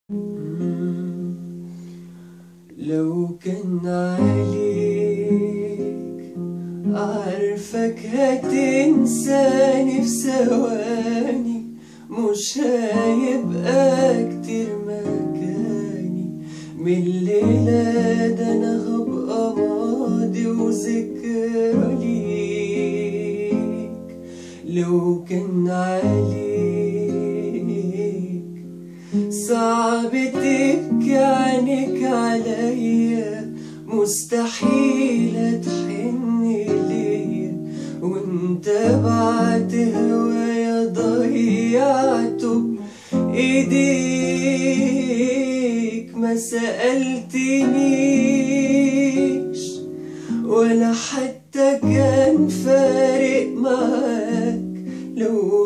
لو كان عليك عارفك هتنساني في ثواني مش هيبقى كتير مكاني من الليلة ده أنا هبقى ماضي وذكرى ليك لو كان عليك صعب تبكي عينك عليا مستحيل تحن ليا وانت بعت هوايا ضيعته بايديك ما سألتنيش ولا حتى كان فارق معاك لو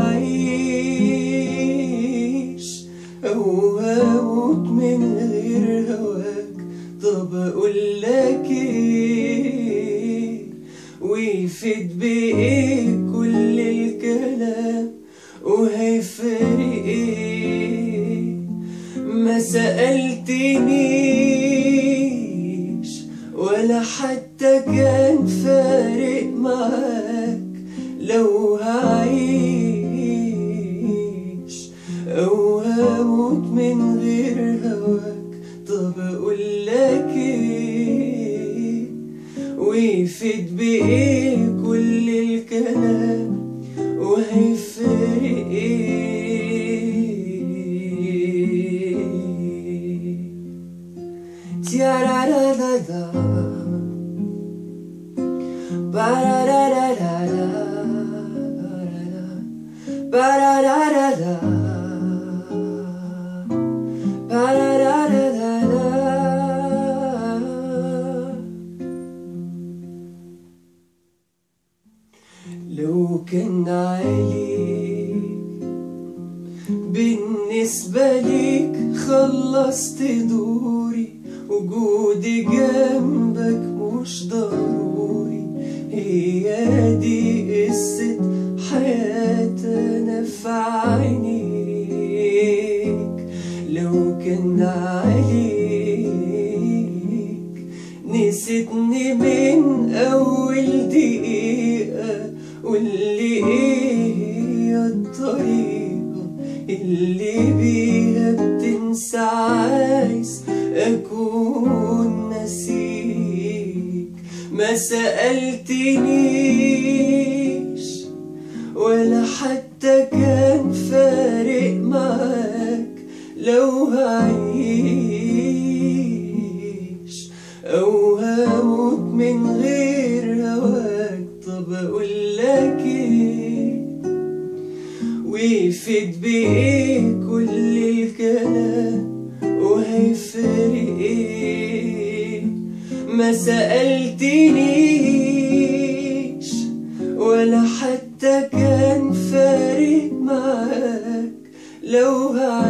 هعيش أو هموت من غير هواك طب أقول لك إيه ويفيد بإيه كل الكلام وهيفرق إيه ما سألتنيش ولا حتى كان فارق معاك لو هعيش أو هموت من غير هواك طب أقول لك إيه ويفيد بإيه كل الكلام وهيفرق إيه تيارارارارا Ba-da-da-da-da-da. Ba-da-da-da-da. Ba-da-da-da-da-da. لو كان عليك بالنسبة ليك خلصت دوري وجودي جنبك مش ضروري هي دي قصة حياتنا في عينيك لو كان عليك نسيتني من أول دقيقة واللي إيه هي الطريقة اللي بيها بتنسى عايز أكون نسيك ما سألتنيش ولا حتى كان فارق معاك لو هعيش أو هموت من غير هواك طب أقول لك إيه ويفيد بإيه كل الكلام وهيفرق إيه ما سألتنيش ولا حتى كان فارق معاك لو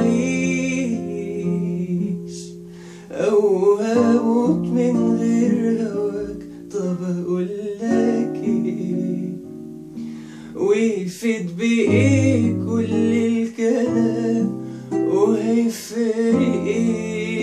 هعيش أو هموت من غير هواك طب أقول لك إيه ويفيد بإيه كل الكلام وهيفرق إيه